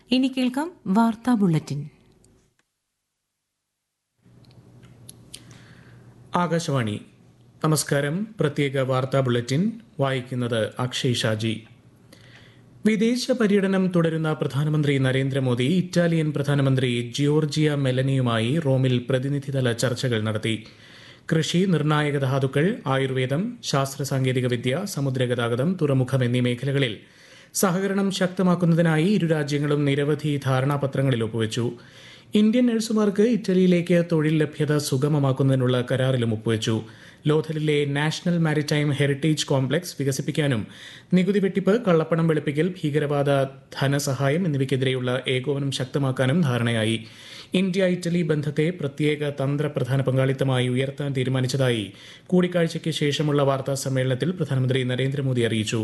ഇനി കേൾക്കാം വാർത്താ ബുള്ളറ്റിൻ ആകാശവാണി നമസ്കാരം പ്രത്യേക വാർത്താ ബുള്ളറ്റിൻ വായിക്കുന്നത് അക്ഷയ് ഷാജി വിദേശ പര്യടനം തുടരുന്ന പ്രധാനമന്ത്രി നരേന്ദ്രമോദി ഇറ്റാലിയൻ പ്രധാനമന്ത്രി ജിയോർജിയ മെലനിയുമായി റോമിൽ പ്രതിനിധിതല ചർച്ചകൾ നടത്തി കൃഷി നിർണായക ധാതുക്കൾ ആയുർവേദം ശാസ്ത്ര സാങ്കേതിക വിദ്യ സമുദ്രഗതാഗതം തുറമുഖം എന്നീ മേഖലകളിൽ സഹകരണം ശക്തമാക്കുന്നതിനായി ഇരു രാജ്യങ്ങളും നിരവധി ധാരണാപത്രങ്ങളിൽ ഒപ്പുവച്ചു ഇന്ത്യൻ നഴ്സുമാർക്ക് ഇറ്റലിയിലേക്ക് തൊഴിൽ ലഭ്യത സുഗമമാക്കുന്നതിനുള്ള കരാറിലും ഒപ്പുവച്ചു ലോഥലിലെ നാഷണൽ മാരിടൈം ഹെറിറ്റേജ് കോംപ്ലക്സ് വികസിപ്പിക്കാനും നികുതി വെട്ടിപ്പ് കള്ളപ്പണം വെളുപ്പിക്കൽ ഭീകരവാദ ധനസഹായം എന്നിവയ്ക്കെതിരെയുള്ള ഏകോപനം ശക്തമാക്കാനും ധാരണയായി ഇന്ത്യ ഇറ്റലി ബന്ധത്തെ പ്രത്യേക തന്ത്രപ്രധാന പങ്കാളിത്തമായി ഉയർത്താൻ തീരുമാനിച്ചതായി കൂടിക്കാഴ്ചയ്ക്ക് ശേഷമുള്ള വാർത്താ സമ്മേളനത്തിൽ പ്രധാനമന്ത്രി നരേന്ദ്രമോദി അറിയിച്ചു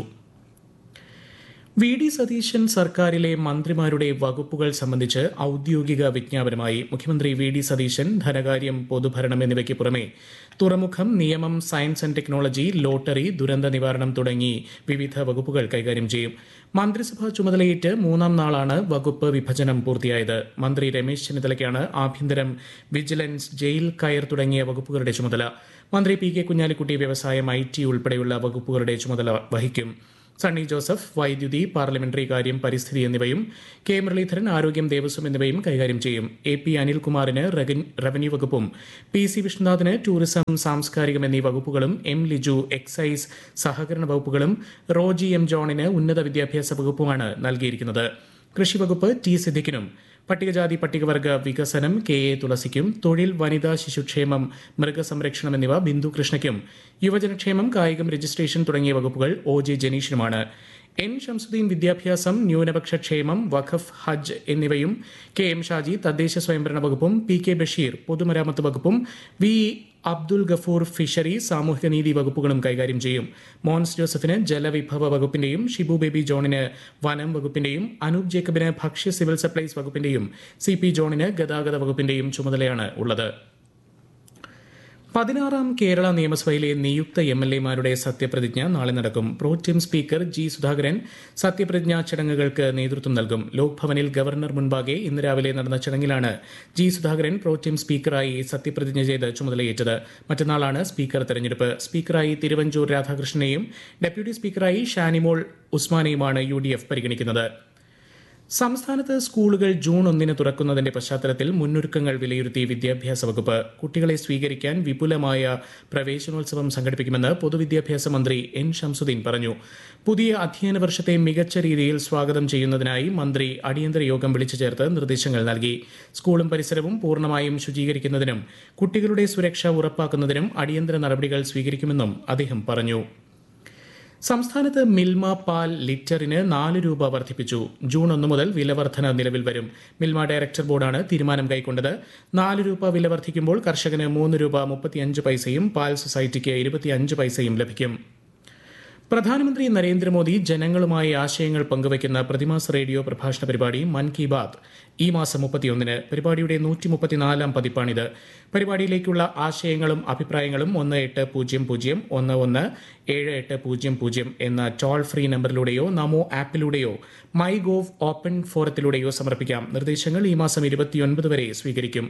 വി ഡി സതീശൻ സർക്കാരിലെ മന്ത്രിമാരുടെ വകുപ്പുകൾ സംബന്ധിച്ച് ഔദ്യോഗിക വിജ്ഞാപനമായി മുഖ്യമന്ത്രി വി ഡി സതീശൻ ധനകാര്യം പൊതുഭരണം എന്നിവയ്ക്ക് പുറമെ തുറമുഖം നിയമം സയൻസ് ആൻഡ് ടെക്നോളജി ലോട്ടറി ദുരന്ത നിവാരണം തുടങ്ങി വിവിധ വകുപ്പുകൾ കൈകാര്യം ചെയ്യും മന്ത്രിസഭാ ചുമതലയേറ്റ് മൂന്നാം നാളാണ് വകുപ്പ് വിഭജനം പൂർത്തിയായത് മന്ത്രി രമേശ് ചെന്നിത്തലയ്ക്കാണ് ആഭ്യന്തരം വിജിലൻസ് ജയിൽ കയർ തുടങ്ങിയ വകുപ്പുകളുടെ ചുമതല മന്ത്രി പി കെ കുഞ്ഞാലിക്കുട്ടി വ്യവസായം ഐ ടി ഉൾപ്പെടെയുള്ള വകുപ്പുകളുടെ ചുമതല വഹിക്കും സണ്ണി ജോസഫ് വൈദ്യുതി പാർലമെന്ററി കാര്യം പരിസ്ഥിതി എന്നിവയും കെ മുരളീധരൻ ആരോഗ്യം ദേവസ്വം എന്നിവയും കൈകാര്യം ചെയ്യും എ പി അനിൽകുമാറിന് റവന്യൂ വകുപ്പും പി സി വിഷ്ണുനാഥിന് ടൂറിസം സാംസ്കാരികം എന്നീ വകുപ്പുകളും എം ലിജു എക്സൈസ് സഹകരണ വകുപ്പുകളും റോജി എം ജോണിന് ഉന്നത വിദ്യാഭ്യാസ വകുപ്പുമാണ് നൽകിയിരിക്കുന്നത് കൃഷി വകുപ്പ് ടി സിദ്ദിഖിനും പട്ടികജാതി പട്ടികവർഗ വികസനം കെ എ തുളസിക്കും തൊഴിൽ വനിതാ ശിശുക്ഷേമം മൃഗസംരക്ഷണം എന്നിവ ബിന്ദു കൃഷ്ണയ്ക്കും യുവജനക്ഷേമം കായികം രജിസ്ട്രേഷൻ തുടങ്ങിയ വകുപ്പുകൾ ഒ ജെ ജനീഷിനുമാണ് എൻ ഷംസുദ്ദീൻ വിദ്യാഭ്യാസം ന്യൂനപക്ഷ ക്ഷേമം വഖഫ് ഹജ്ജ് എന്നിവയും കെ എം ഷാജി തദ്ദേശ സ്വയംഭരണ വകുപ്പും പി കെ ബഷീർ പൊതുമരാമത്ത് വകുപ്പും വി അബ്ദുൽ ഗഫൂർ ഫിഷറി സാമൂഹികനീതി വകുപ്പുകളും കൈകാര്യം ചെയ്യും മോൻസ് ജോസഫിന് ജലവിഭവ വകുപ്പിന്റെയും ഷിബു ബേബി ജോണിന് വനം വകുപ്പിന്റെയും അനൂപ് ജേക്കബിന് ഭക്ഷ്യ സിവിൽ സപ്ലൈസ് വകുപ്പിന്റെയും സി പി ജോണിന് ഗതാഗത വകുപ്പിന്റെയും ചുമതലയാണ് ഉള്ളത് പതിനാറാം കേരള നിയമസഭയിലെ നിയുക്ത എം എൽ എമാരുടെ സത്യപ്രതിജ്ഞ നാളെ നടക്കും പ്രോറ്റീം സ്പീക്കർ ജി സുധാകരൻ സത്യപ്രതിജ്ഞാ ചടങ്ങുകൾക്ക് നേതൃത്വം നൽകും ലോക്ഭവനിൽ ഗവർണർ മുൻപാകെ ഇന്ന് രാവിലെ നടന്ന ചടങ്ങിലാണ് ജി സുധാകരൻ പ്രോറ്റീം സ്പീക്കറായി സത്യപ്രതിജ്ഞ ചെയ്ത് ചുമതലയേറ്റത് മറ്റന്നാളാണ് സ്പീക്കർ തെരഞ്ഞെടുപ്പ് സ്പീക്കറായി തിരുവഞ്ചൂർ രാധാകൃഷ്ണനെയും ഡെപ്യൂട്ടി സ്പീക്കറായി ഷാനിമോൾ ഉസ്മാനെയുമാണ് യു പരിഗണിക്കുന്നത് സംസ്ഥാനത്ത് സ്കൂളുകൾ ജൂൺ ഒന്നിന് തുറക്കുന്നതിന്റെ പശ്ചാത്തലത്തിൽ മുന്നൊരുക്കങ്ങൾ വിലയിരുത്തി വിദ്യാഭ്യാസ വകുപ്പ് കുട്ടികളെ സ്വീകരിക്കാൻ വിപുലമായ പ്രവേശനോത്സവം സംഘടിപ്പിക്കുമെന്ന് പൊതുവിദ്യാഭ്യാസ മന്ത്രി എൻ ഷംസുദ്ദീൻ പറഞ്ഞു പുതിയ അധ്യയന വർഷത്തെ മികച്ച രീതിയിൽ സ്വാഗതം ചെയ്യുന്നതിനായി മന്ത്രി അടിയന്തര യോഗം വിളിച്ചു ചേർത്ത് നിർദ്ദേശങ്ങൾ നൽകി സ്കൂളും പരിസരവും പൂർണ്ണമായും ശുചീകരിക്കുന്നതിനും കുട്ടികളുടെ സുരക്ഷ ഉറപ്പാക്കുന്നതിനും അടിയന്തര നടപടികൾ സ്വീകരിക്കുമെന്നും അദ്ദേഹം പറഞ്ഞു സംസ്ഥാനത്ത് മിൽമ പാൽ ലിറ്ററിന് നാല് രൂപ വർദ്ധിപ്പിച്ചു ജൂൺ ഒന്ന് മുതൽ വില വർധന നിലവിൽ വരും മിൽമ ഡയറക്ടർ ബോർഡാണ് തീരുമാനം കൈക്കൊണ്ടത് നാല് രൂപ വില വർദ്ധിക്കുമ്പോൾ കർഷകന് മൂന്ന് രൂപ മുപ്പത്തിയഞ്ച് പൈസയും പാൽ സൊസൈറ്റിക്ക് ഇരുപത്തിയഞ്ച് പൈസയും ലഭിക്കും പ്രധാനമന്ത്രി നരേന്ദ്രമോദി ജനങ്ങളുമായി ആശയങ്ങൾ പങ്കുവയ്ക്കുന്ന പ്രതിമാസ റേഡിയോ പ്രഭാഷണ പരിപാടി മൻ കി ബാത് ഈ മാസം മുപ്പത്തിയൊന്നിന് പരിപാടിയുടെ നൂറ്റി മുപ്പത്തിനാലാം പതിപ്പാണിത് പരിപാടിയിലേക്കുള്ള ആശയങ്ങളും അഭിപ്രായങ്ങളും ഒന്ന് എട്ട് പൂജ്യം പൂജ്യം ഒന്ന് ഒന്ന് ഏഴ് എട്ട് പൂജ്യം പൂജ്യം എന്ന ടോൾ ഫ്രീ നമ്പറിലൂടെയോ നമോ ആപ്പിലൂടെയോ മൈ ഗോവ് ഓപ്പൺ ഫോറത്തിലൂടെയോ സമർപ്പിക്കാം നിർദ്ദേശങ്ങൾ ഈ മാസം ഇരുപത്തിയൊൻപത് വരെ സ്വീകരിക്കും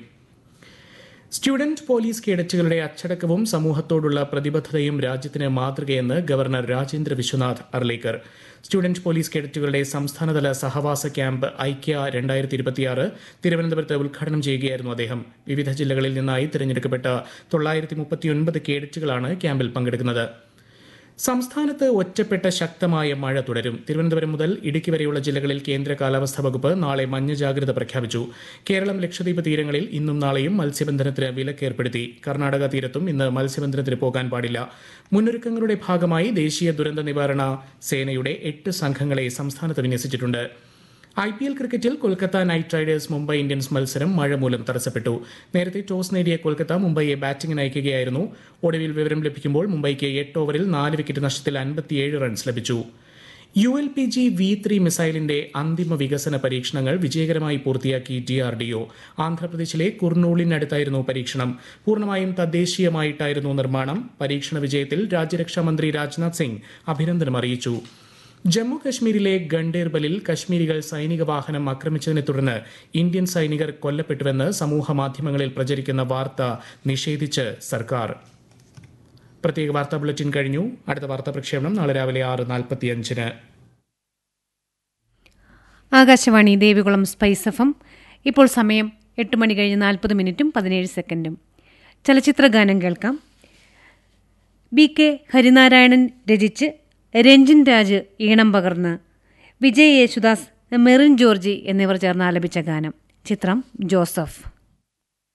സ്റ്റുഡന്റ് പോലീസ് കേഡറ്റുകളുടെ അച്ചടക്കവും സമൂഹത്തോടുള്ള പ്രതിബദ്ധതയും രാജ്യത്തിന് മാതൃകയെന്ന് governor Rajendra Vishwanath Arlekar student police കേഡറ്റുകളുടെ സംസ്ഥാനതല സഹവാസ ക്യാമ്പ് ഐക്യ രണ്ടായിരത്തി ഇരുപത്തിയാറ് തിരുവനന്തപുരത്ത് ഉദ്ഘാടനം ചെയ്യുകയായിരുന്നു അദ്ദേഹം വിവിധ ജില്ലകളിൽ നിന്നായി തിരഞ്ഞെടുക്കപ്പെട്ട തൊള്ളായിരത്തി മുപ്പത്തിയൊൻപത് കേഡറ്റുകളാണ് ക്യാമ്പിൽ പങ്കെടുക്കുന്നത് സംസ്ഥാനത്ത് ഒറ്റപ്പെട്ട ശക്തമായ മഴ തുടരും തിരുവനന്തപുരം മുതൽ ഇടുക്കി വരെയുള്ള ജില്ലകളിൽ കേന്ദ്ര കാലാവസ്ഥാ വകുപ്പ് നാളെ മഞ്ഞ ജാഗ്രത പ്രഖ്യാപിച്ചു കേരളം ലക്ഷദ്വീപ് തീരങ്ങളിൽ ഇന്നും നാളെയും മത്സ്യബന്ധനത്തിന് വിലക്കേർപ്പെടുത്തി കർണാടക തീരത്തും ഇന്ന് മത്സ്യബന്ധനത്തിന് പോകാൻ പാടില്ല മുന്നൊരുക്കങ്ങളുടെ ഭാഗമായി ദേശീയ ദുരന്ത നിവാരണ സേനയുടെ എട്ട് സംഘങ്ങളെ സംസ്ഥാനത്ത് വിന്യസിച്ചിട്ടുണ്ട് ഐ പി എൽ ക്രിക്കറ്റിൽ Kolkata Knight Riders Mumbai Indians മത്സരം മഴ മൂലം തടസ്സപ്പെട്ടു നേരത്തെ ടോസ് നേടിയ കൊൽക്കത്ത മുംബൈയെ ബാറ്റിംഗിന് അയക്കുകയായിരുന്നു ഒടുവിൽ വിവരം ലഭിക്കുമ്പോൾ മുംബൈക്ക് എട്ട് ഓവറിൽ നാല് വിക്കറ്റ് നഷ്ടത്തിൽ അൻപത്തിയേഴ് റൺസ് ലഭിച്ചു U L P G V three മിസൈലിന്റെ അന്തിമ വികസന പരീക്ഷണങ്ങൾ വിജയകരമായി പൂർത്തിയാക്കി ഡി ആർ ഡി ഒ ആന്ധ്രാപ്രദേശിലെ കുർണൂളിനടുത്തായിരുന്നു പരീക്ഷണം പൂർണ്ണമായും തദ്ദേശീയമായിട്ടായിരുന്നു നിർമ്മാണം പരീക്ഷണ വിജയത്തിൽ രാജ്യരക്ഷാ മന്ത്രി രാജ്നാഥ് സിംഗ് അഭിനന്ദനം അറിയിച്ചു ജമ്മു കശ്മീരിലെ ഗണ്ടേർബലിൽ കശ്മീരികൾ സൈനിക വാഹനം ആക്രമിച്ചതിനെ തുടർന്ന് ഇന്ത്യൻ സൈനികർ കൊല്ലപ്പെട്ടുവെന്ന് സമൂഹ മാധ്യമങ്ങളിൽ പ്രചരിക്കുന്ന വാർത്ത നിഷേധിച്ച് സർക്കാർ പ്രത്യേക വാർത്താ ബുള്ളറ്റിൻ കഴിഞ്ഞു അടുത്ത വാർത്താ പ്രക്ഷേപണം നാളെ രാവിലെ ആറ് നാൽപ്പത്തിയഞ്ചിന് Akashvani Devikulam Spice F M ഇപ്പോൾ സമയം എട്ട് മണി കഴിഞ്ഞ് നാൽപ്പത് മിനിറ്റും പതിനേഴ് സെക്കൻഡും ചലച്ചിത്ര ഗാനം കേൾക്കാം ബി കെ ഹരിനാരായണൻ രചിച്ച് രഞ്ജിൻ രാജ് ഈണം പകർന്ന് വിജയ് യേശുദാസ് മെറിൻ ജോർജി എന്നിവർ ചേർന്ന് ആലപിച്ച ഗാനം ചിത്രം ജോസഫ്